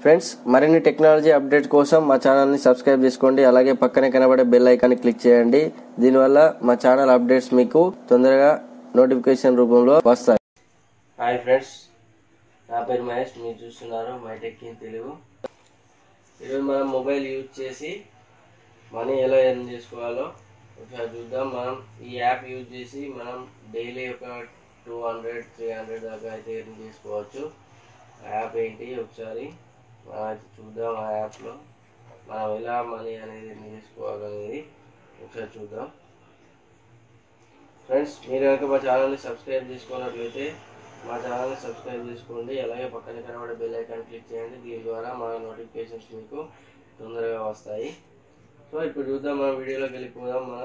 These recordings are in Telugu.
ఫ్రెండ్స్ మరిన్ని టెక్నాలజీ అప్డేట్ కోసం మా ఛానల్ని సబ్స్క్రైబ్ చేసుకోండి అలాగే పక్కనే కనబడే బెల్ ఐకాన్ని క్లిక్ చేయండి దీనివల్ల మా ఛానల్ అప్డేట్స్ మీకు తొందరగా నోటిఫికేషన్ రూపంలో వస్తాయి హాయ్ ఫ్రెండ్స్ నా పేరు మహేష్ మీరు చూస్తున్నారు మైటెక్ ఇన్ తెలుగు ఈరోజు మనం మొబైల్ యూజ్ చేసి మనీ ఎలా ఎర్న్ చేసుకోవాలో ఒకసారి చూద్దాం మనం ఈ యాప్ యూజ్ చేసి మనం డైలీ ఒక టూ హండ్రెడ్ త్రీ హండ్రెడ్ దాకా అయితే ఎర్న్ చేసుకోవచ్చు ఆ యాప్ ఏంటి ఒకసారి మనం అయితే చూద్దాం ఆ యాప్లో మనం ఎలా మనీ అనేది ఎర్న్ చేసుకోవాలనేది ఒకసారి చూద్దాం ఫ్రెండ్స్ మీరు కనుక మా ఛానల్ని సబ్స్క్రైబ్ చేసుకున్నట్లయితే మా ఛానల్ని సబ్స్క్రైబ్ చేసుకోండి అలాగే పక్కన కనబడే బెల్ ఐకాన్ క్లిక్ చేయండి దీని ద్వారా మా నోటిఫికేషన్స్ మీకు తొందరగా వస్తాయి సో ఇప్పుడు చూద్దాం మనం వీడియోలోకి వెళ్ళిపోదాం మనం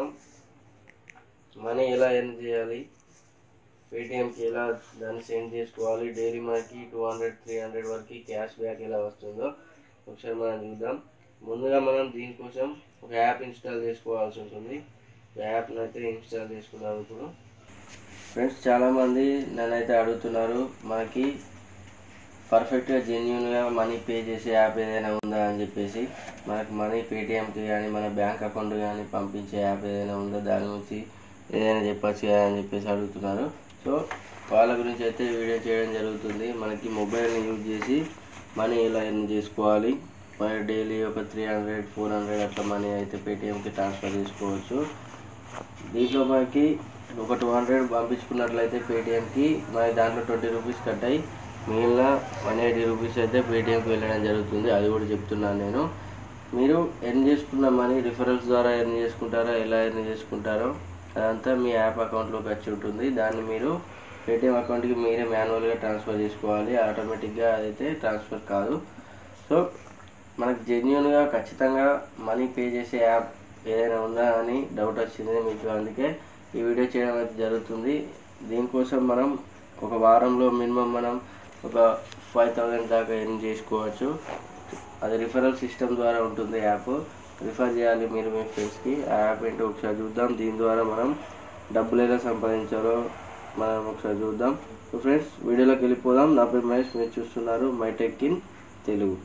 మనీ ఎలా ఎర్న్ చేయాలి పేటిఎంకి ఎలా దాన్ని సెండ్ చేసుకోవాలి డైలీ మనకి టూ హండ్రెడ్ త్రీ హండ్రెడ్ వరకు క్యాష్ బ్యాక్ ఎలా వస్తుందో ఒకసారి మనం చూద్దాం ముందుగా మనం దీనికోసం ఒక యాప్ ఇన్స్టాల్ చేసుకోవాల్సి ఉంటుంది యాప్ని అయితే ఇన్స్టాల్ చేసుకుందాం ఇప్పుడు ఫ్రెండ్స్ చాలామంది నన్నైతే అడుగుతున్నారు మనకి పర్ఫెక్ట్గా జెన్యున్గా మనీ పే చేసే యాప్ ఏదైనా ఉందా అని చెప్పేసి మనకి మనీ పేటిఎంకి కానీ మన బ్యాంక్ అకౌంట్ కానీ పంపించే యాప్ ఏదైనా ఉందా దాని గురించి ఏదైనా చెప్పచ్చు కదా అని చెప్పేసి అడుగుతున్నారు సో వాళ్ళ గురించి అయితే వీడియో చేయడం జరుగుతుంది మనకి మొబైల్ని యూజ్ చేసి మనీ ఎలా ఎర్న్ చేసుకోవాలి మరి డైలీ ఒక త్రీ హండ్రెడ్ ఫోర్ హండ్రెడ్ అట్లా మనీ అయితే పేటిఎంకి ట్రాన్స్ఫర్ చేసుకోవచ్చు దీంట్లో మనకి ఒక టూ హండ్రెడ్ పంపించుకున్నట్లయితే పేటిఎంకి మనకి దాంట్లో ట్వంటీ రూపీస్ కట్ అయ్యి మిగిలిన వన్ ఎయిటీ రూపీస్ అయితే పేటిఎంకి వెళ్ళడం జరుగుతుంది అది కూడా చెప్తున్నాను నేను మీరు ఎర్న్ చేసుకున్న మనీ రిఫరల్స్ ద్వారా ఎర్న్ చేసుకుంటారో ఎలా ఎర్న్ చేసుకుంటారో అదంతా మీ యాప్ అకౌంట్లోకి వచ్చి ఉంటుంది దాన్ని మీరు పేటిఎం అకౌంట్కి మీరే మాన్యువల్గా ట్రాన్స్ఫర్ చేసుకోవాలి ఆటోమేటిక్గా అదైతే ట్రాన్స్ఫర్ కాదు సో మనకు జెన్యున్గా ఖచ్చితంగా మనీ పే చేసే యాప్ ఏదైనా ఉందా అని డౌట్ వచ్చింది మీకు అందుకే ఈ వీడియో చేయడం అయితే జరుగుతుంది దీనికోసం మనం ఒక వారంలో మినిమం మనం ఒక ఫైవ్ థౌజండ్ దాకా ఎర్న్ చేసుకోవచ్చు అది రిఫరల్ సిస్టమ్ ద్వారా ఉంటుంది యాప్ రిఫర్ చేయాలి మీరు మీ ఫ్రెండ్స్కి ఆ యాప్ ఏంటో ఒకసారి చూద్దాం దీని ద్వారా మనం డబ్బులు ఎలా సంపాదించాలో మనం ఒకసారి చూద్దాం సో ఫ్రెండ్స్ వీడియోలోకి వెళ్ళిపోదాం నా పేరు మహేష్ మీరు చూస్తున్నారు My Tech in Telugu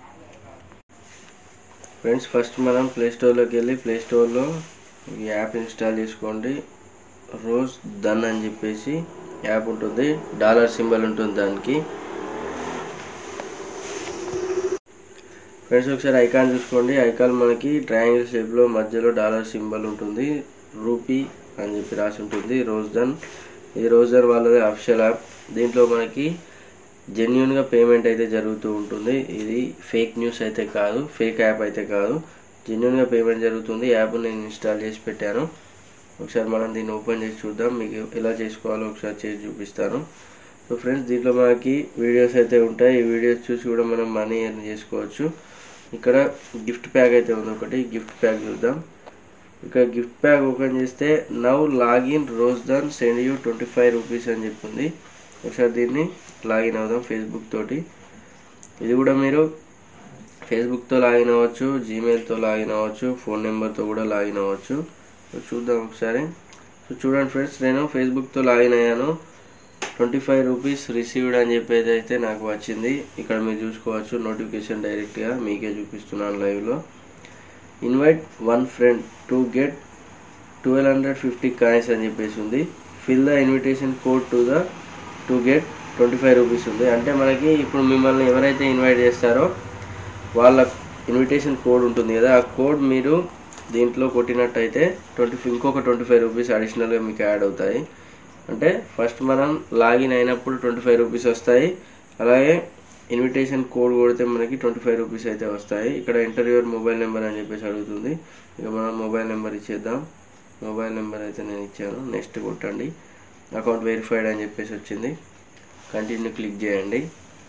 friends first మనం ప్లే స్టోర్లోకి వెళ్ళి ప్లే స్టోర్లో ఈ యాప్ ఇన్స్టాల్ చేసుకోండి రోజ్ దన్ అని చెప్పేసి యాప్ ఉంటుంది డాలర్ సింబల్ ఉంటుంది దానికి ఫ్రెండ్స్ ఒకసారి ఐకాన్ చూసుకోండి ఐకాన్ మనకి ట్రయాంగిల్ షేప్లో మధ్యలో డాలర్ సింబల్ ఉంటుంది రూపీ అని చెప్పి రాసి ఉంటుంది రోజ్ దన్ ఈ రోజ్ దన్ వాళ్ళది అఫిషియల్ యాప్ దీంట్లో మనకి జెన్యున్గా పేమెంట్ అయితే జరుగుతూ ఉంటుంది ఇది ఫేక్ న్యూస్ అయితే కాదు ఫేక్ యాప్ అయితే కాదు జెన్యున్గా పేమెంట్ జరుగుతుంది యాప్ నేను ఇన్స్టాల్ చేసి పెట్టాను ఒకసారి మనం దీన్ని ఓపెన్ చేసి చూద్దాం మీకు ఎలా చేసుకోవాలో ఒకసారి చేసి చూపిస్తాను సో ఫ్రెండ్స్ దీంట్లో మనకి వీడియోస్ అయితే ఉంటాయి ఈ వీడియోస్ చూసి కూడా మనం మనీ ఎర్న్ చేసుకోవచ్చు ఇక్కడ గిఫ్ట్ ప్యాక్ అయితే ఉంది ఒకటి గిఫ్ట్ ప్యాక్ చూద్దాం ఇక్కడ గిఫ్ట్ ప్యాక్ ఓపెన్ చేస్తే now login Roz Dhan send you twenty five rupees అని చెప్పింది ఒకసారి దీన్ని లాగిన్ అవుదాం ఫేస్బుక్ తోటి ఇది కూడా మీరు ఫేస్బుక్తో లాగిన్ అవ్వచ్చు జీమెయిల్తో లాగిన్ అవ్వచ్చు ఫోన్ నెంబర్తో కూడా లాగిన్ అవ్వచ్చు సో చూద్దాం ఒకసారి సో చూడండి ఫ్రెండ్స్ నేను ఫేస్బుక్తో లాగిన్ అయ్యాను ట్వంటీ ఫైవ్ రూపీస్ రిసీవ్డ్ అని చెప్పేది అయితే నాకు వచ్చింది ఇక్కడ మీరు చూసుకోవచ్చు నోటిఫికేషన్ డైరెక్ట్గా మీకే చూపిస్తున్నాను లైవ్లో invite one friend to get twelve hundred fifty coins అని చెప్పేసి ఉంది fill the invitation code to the to get twenty five rupees ఉంది అంటే మనకి ఇప్పుడు మిమ్మల్ని ఎవరైతే ఇన్వైట్ చేస్తారో వాళ్ళ ఇన్విటేషన్ కోడ్ ఉంటుంది కదా ఆ కోడ్ మీరు దీంట్లో కొట్టినట్టయితే ట్వంటీ ఇంకొక ట్వంటీ ఫైవ్ రూపీస్ అడిషనల్గా మీకు యాడ్ అవుతాయి అంటే ఫస్ట్ మనం లాగిన్ అయినప్పుడు ట్వంటీ ఫైవ్ రూపీస్ వస్తాయి అలాగే ఇన్విటేషన్ కోడ్ కొడితే మనకి ట్వంటీ ఫైవ్ రూపీస్ అయితే వస్తాయి ఇక్కడ ఎంటర్ యువర్ మొబైల్ నెంబర్ అని చెప్పేసి అడుగుతుంది ఇక మనం మొబైల్ నెంబర్ ఇచ్చేద్దాం మొబైల్ నెంబర్ అయితే నేను ఇచ్చాను నెక్స్ట్ కొట్టండి అకౌంట్ వెరిఫైడ్ అని చెప్పేసి వచ్చింది కంటిన్యూ క్లిక్ చేయండి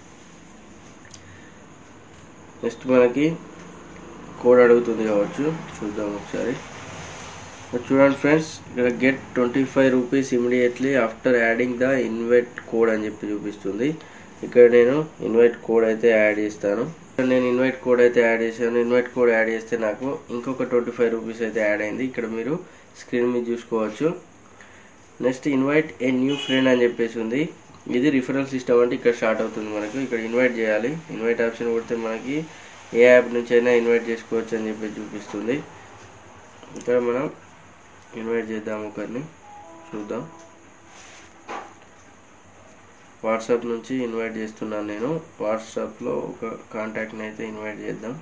నెక్స్ట్ మనకి కోడ్ అడుగుతుంది కావచ్చు చూద్దాం ఒకసారి చూడండి ఫ్రెండ్స్ ఇక్కడ get twenty five rupees immediately after adding the invite code అని చెప్పి చూపిస్తుంది ఇక్కడ నేను ఇన్వైట్ కోడ్ అయితే యాడ్ చేస్తాను నేను ఇన్వైట్ కోడ్ అయితే యాడ్ చేశాను ఇన్వైట్ కోడ్ యాడ్ చేస్తే నాకు ఇంకొక ట్వంటీ ఫైవ్ రూపీస్ అయితే యాడ్ అయింది ఇక్కడ మీరు స్క్రీన్ మీద చూసుకోవచ్చు next invite a new friend అని చెప్పేసి ఉంది ఇది రిఫరల్ సిస్టమ్ అంటే ఇక్కడ స్టార్ట్ అవుతుంది మనకు ఇక్కడ ఇన్వైట్ చేయాలి ఇన్వైట్ ఆప్షన్ కొడితే మనకి ఏ యాప్ నుంచి అయినా ఇన్వైట్ చేసుకోవచ్చు అని చెప్పి చూపిస్తుంది ఇక్కడ మనం ఇన్వైట్ చేద్దాం ఒకరిని చూద్దాం వాట్సాప్ నుంచి ఇన్వైట్ చేస్తున్నాను నేను వాట్సాప్లో ఒక కాంటాక్ట్ని అయితే ఇన్వైట్ చేద్దాం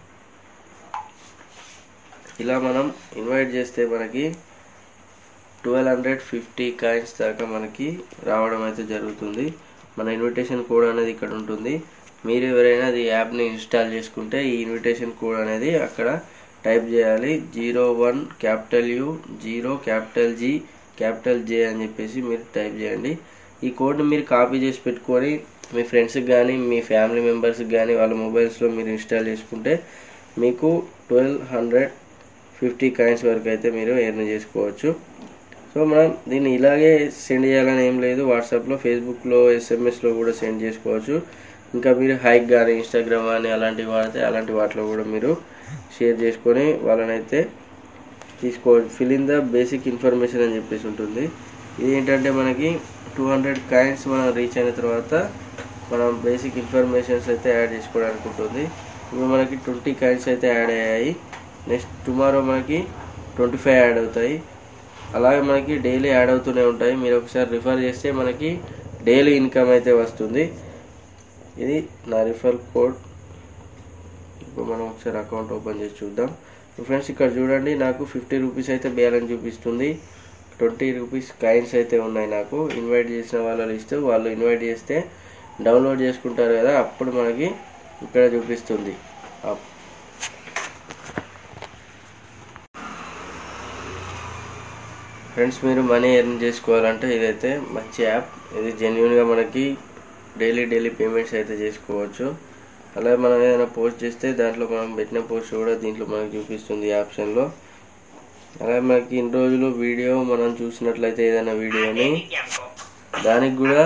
ఇలా మనం ఇన్వైట్ చేస్తే మనకి ట్వెల్వ్ హండ్రెడ్ ఫిఫ్టీ కాయిన్స్ దాకా మనకి రావడం అయితే జరుగుతుంది మన ఇన్విటేషన్ కోడ్ అనేది ఇక్కడ ఉంటుంది మీరు ఎవరైనా అది యాప్ని ఇన్స్టాల్ చేసుకుంటే ఈ ఇన్విటేషన్ కోడ్ అనేది అక్కడ టైప్ చేయాలి zero one capital U zero capital G capital J అని చెప్పేసి మీరు టైప్ చేయండి ఈ కోడ్ని మీరు కాపీ చేసి పెట్టుకొని మీ ఫ్రెండ్స్కి కానీ మీ ఫ్యామిలీ మెంబర్స్కి కానీ వాళ్ళ మొబైల్స్లో మీరు ఇన్స్టాల్ చేసుకుంటే మీకు ట్వెల్వ్ హండ్రెడ్ ఫిఫ్టీ కాయిన్స్ వరకు అయితే మీరు ఎర్న్ చేసుకోవచ్చు సో మనం దీన్ని ఇలాగే సెండ్ చేయాలని ఏం లేదు వాట్సాప్లో ఫేస్బుక్లో ఎస్ఎంఎస్లో కూడా సెండ్ చేసుకోవచ్చు ఇంకా మీరు హైక్ కానీ ఇన్స్టాగ్రామ్ కానీ అలాంటివి వాడితే అలాంటి వాటిలో కూడా మీరు షేర్ చేసుకొని వాళ్ళనైతే తీసుకోవచ్చు fill in the basic information అని చెప్పేసి ఉంటుంది ఇది ఏంటంటే మనకి టూ హండ్రెడ్ కాయిన్స్ మనం రీచ్ అయిన తర్వాత మనం బేసిక్ ఇన్ఫర్మేషన్స్ అయితే యాడ్ చేసుకోవడానికి ఉంటుంది ఇప్పుడు మనకి ట్వంటీ కాయిన్స్ అయితే యాడ్ అయ్యాయి నెక్స్ట్ టుమారో మనకి ట్వంటీ ఫైవ్ యాడ్ అవుతాయి అలాగే మనకి డైలీ యాడ్ అవుతూనే ఉంటాయి మీరు ఒకసారి రిఫర్ చేస్తే మనకి డైలీ ఇన్కమ్ అయితే వస్తుంది ఇది నా రిఫర్ కోడ్ ఇప్పుడు మనం ఒకసారి అకౌంట్ ఓపెన్ చేసి చూద్దాం ఫ్రెండ్స్ ఇక్కడ చూడండి నాకు ఫిఫ్టీ రూపీస్ అయితే బ్యాలెన్స్ చూపిస్తుంది ట్వంటీ రూపీస్ కాయిన్స్ అయితే ఉన్నాయి నాకు ఇన్వైట్ చేసిన వాళ్ళ లిస్ట్ వాళ్ళు ఇన్వైట్ చేస్తే డౌన్లోడ్ చేసుకుంటారు కదా అప్పుడు మనకి ఇక్కడ చూపిస్తుంది అప్- ఫ్రెండ్స్ మీరు మనీ ఎర్న్ చేసుకోవాలంటే ఇదైతే మంచి యాప్ ఇది జెన్యున్గా మనకి డైలీ డైలీ పేమెంట్స్ అయితే చేసుకోవచ్చు అలాగే మనం ఏదైనా పోస్ట్ చేస్తే దాంట్లో మనం పెట్టిన పోస్ట్ కూడా దీంట్లో మనకి చూపిస్తుంది ఈ ఆప్షన్లో అలాగే మనకి ఇన్ని రోజులు వీడియో మనం చూసినట్లయితే ఏదైనా వీడియోని దానికి కూడా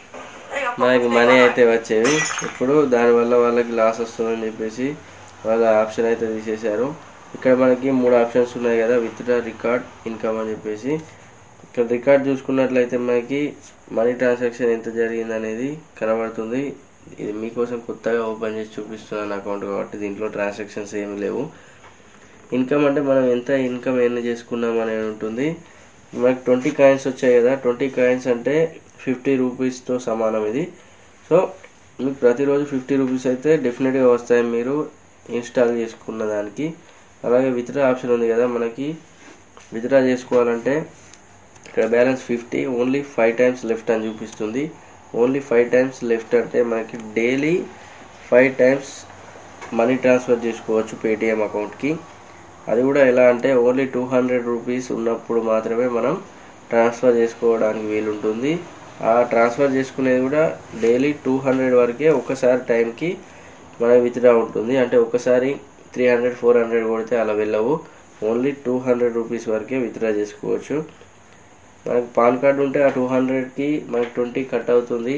మనకి మనీ అయితే వచ్చేవి ఇప్పుడు దానివల్ల వాళ్ళకి లాస్ వస్తుందని చెప్పేసి వాళ్ళ ఆప్షన్ అయితే తీసేశారు ఇక్కడ మనకి మూడు ఆప్షన్స్ ఉన్నాయి కదా విత్ రికార్డ్ ఇన్కమ్ అని చెప్పేసి ఇక్కడ రికార్డ్ చూసుకున్నట్లయితే మనకి మనీ ట్రాన్సాక్షన్ ఎంత జరిగింది అనేది కనబడుతుంది ఇది మీకోసం కొత్తగా ఓపెన్ చేసి చూపిస్తున్నాను అకౌంట్ కాబట్టి దీంట్లో ట్రాన్సాక్షన్స్ ఏమి లేవు ఇన్కమ్ అంటే మనం ఎంత ఇన్కమ్ ఎర్న్ చేసుకున్నాం అనేది ఉంటుంది మనకి ట్వంటీ కాయిన్స్ వచ్చాయి కదా ట్వంటీ కాయిన్స్ అంటే ఫిఫ్టీ రూపీస్తో సమానం ఇది సో మీకు ప్రతిరోజు ఫిఫ్టీ రూపీస్ అయితే డెఫినెట్గా వస్తాయి మీరు ఇన్స్టాల్ చేసుకున్న దానికి అలాగే విత్డ్రా ఆప్షన్ ఉంది కదా మనకి విత్డ్రా చేసుకోవాలంటే ఇక్కడ balance fifty only five times left అని చూపిస్తుంది ఓన్లీ ఫైవ్ టైమ్స్ లెఫ్ట్ అంటే మనకి daily five times money transfer చేసుకోవచ్చు పేటిఎం అకౌంట్కి అది కూడా ఎలా అంటే ఓన్లీ టూ హండ్రెడ్ రూపీస్ ఉన్నప్పుడు మాత్రమే మనం ట్రాన్స్ఫర్ చేసుకోవడానికి వీలుంటుంది ఆ ట్రాన్స్ఫర్ చేసుకునేది కూడా డైలీ టూ హండ్రెడ్ వరకే ఒకసారి టైంకి మన విత్డ్రా ఉంటుంది అంటే ఒకసారి త్రీ హండ్రెడ్ ఫోర్ హండ్రెడ్ కొడితే అలా వెళ్ళవు ఓన్లీ టూ హండ్రెడ్ రూపీస్ వరకే విత్డ్రా చేసుకోవచ్చు మనకి పాన్ కార్డు ఉంటే ఆ టూ హండ్రెడ్కి మనకి ట్వంటీ కట్ అవుతుంది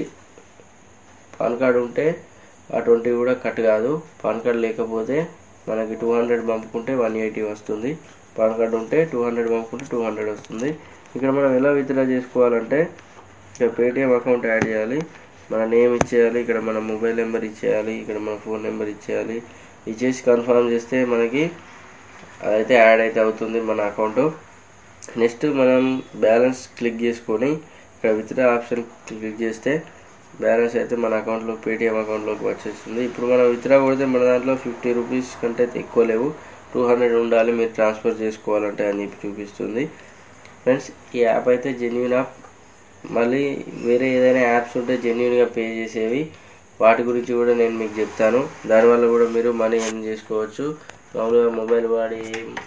పాన్ కార్డు ఉంటే ఆ ట్వంటీ కూడా కట్ కాదు పాన్ కార్డు లేకపోతే మనకి టూ హండ్రెడ్ పంపుకుంటే వన్ ఎయిటీ వస్తుంది పాన్ కార్డు ఉంటే టూ హండ్రెడ్ పంపుకుంటే టూ హండ్రెడ్ వస్తుంది ఇక్కడ మనం ఎలా విత్డ్రా చేసుకోవాలంటే ఇక్కడ పేటిఎం అకౌంట్ యాడ్ చేయాలి మన నేమ్ ఇచ్చేయాలి ఇక్కడ మన మొబైల్ నెంబర్ ఇచ్చేయాలి ఇక్కడ మన ఫోన్ నెంబర్ ఇచ్చేయాలి ఇచ్చేసి కన్ఫర్మ్ చేస్తే మనకి అదైతే యాడ్ అయితే అవుతుంది మన అకౌంట్ నెక్స్ట్ మనం బ్యాలెన్స్ క్లిక్ చేసుకొని ఇక్కడ విత్డ్రా ఆప్షన్ క్లిక్ చేస్తే బ్యాలెన్స్ అయితే మన అకౌంట్లో పేటిఎం అకౌంట్లోకి వచ్చేస్తుంది ఇప్పుడు మనం విత్డ్రా కొడితే మన దాంట్లో ఫిఫ్టీ రూపీస్ కంటే ఎక్కువ లేవు టూ హండ్రెడ్ ఉండాలి మీరు ట్రాన్స్ఫర్ చేసుకోవాలంటే అని చెప్పి చూపిస్తుంది ఫ్రెండ్స్ ఈ యాప్ అయితే జెన్యున్ యాప్ మళ్ళీ వేరే ఏదైనా యాప్స్ ఉంటే జెన్యున్గా పే చేసేవి వాటి గురించి కూడా నేను మీకు చెప్తాను దానివల్ల కూడా మీరు మనీ ఎర్న్ చేసుకోవచ్చు మామూలుగా మొబైల్ వాడి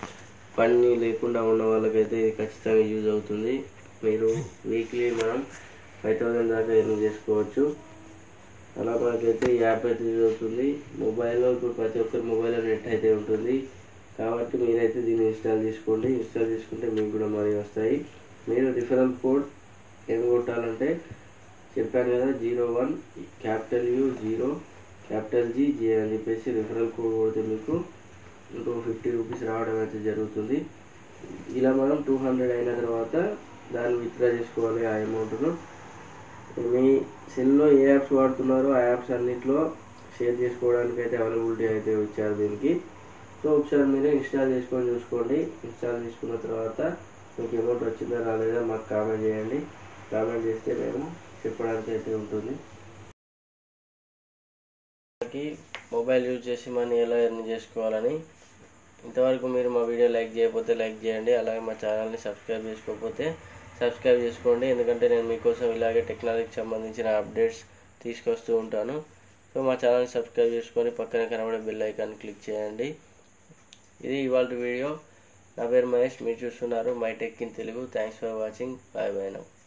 పని లేకుండా ఉన్న వాళ్ళకైతే ఇది ఖచ్చితంగా యూజ్ అవుతుంది మీరు వీక్లీ మనం ఫైవ్ థౌసండ్ దాకా ఎర్న్ చేసుకోవచ్చు అలా మనకైతే ఈ యాప్ అయితే యూజ్ అవుతుంది మొబైల్లో ఇప్పుడు ప్రతి ఒక్కరి మొబైల్లో నెట్ అయితే ఉంటుంది కాబట్టి మీరైతే దీన్ని ఇన్స్టాల్ చేసుకోండి ఇన్స్టాల్ చేసుకుంటే మీకు కూడా మనీ వస్తాయి మీరు రిఫరల్ కోడ్ ఏం కొట్టాలంటే చెప్పాను కదా zero one capital U zero capital G G అని చెప్పేసి రిఫరల్ కోడ్ కొడితే మీకు ఇంకో ఫిఫ్టీ రూపీస్ రావడం అయితే జరుగుతుంది ఇలా మనం టూ హండ్రెడ్ అయిన తర్వాత దాన్ని విత్డ్రా చేసుకోవాలి ఆ అమౌంట్ను మీ సెల్లో ఏ యాప్స్ వాడుతున్నారో ఆ యాప్స్ అన్నింటిలో షేర్ చేసుకోవడానికి అయితే అవైలబిలిటీ అయితే ఇచ్చారు దీనికి సో ఒకసారి మీరు ఇన్స్టాల్ చేసుకొని చూసుకోండి ఇన్స్టాల్ చేసుకున్న తర్వాత మీకు అమౌంట్ వచ్చిందా రాలేదా మాకు కామెంట్ చేయండి కామెంట్ చేస్తే మేము చెప్పడానికి అయితే ఉంటుంది మొబైల్ యూజ్ చేసి మనీ ఎలా ఎర్న్ చేసుకోవాలని ఇంతవరకు మీరు మా వీడియో లైక్ చేయకపోతే లైక్ చేయండి అలాగే మా ఛానల్ని సబ్స్క్రైబ్ చేసుకోకపోతే సబ్స్క్రైబ్ చేసుకోండి ఎందుకంటే నేను మీకోసం ఇలాగే టెక్నాలజీకి సంబంధించిన అప్డేట్స్ తీసుకొస్తూ ఉంటాను సో మా ఛానల్ని సబ్స్క్రైబ్ చేసుకొని పక్కన కనబడే బెల్ ఐకాన్ క్లిక్ చేయండి ఇది ఇవాళ వీడియో నా పేరు మహేష్ మీరు చూస్తున్నారు My Tech in Telugu thanks for watching bye bye now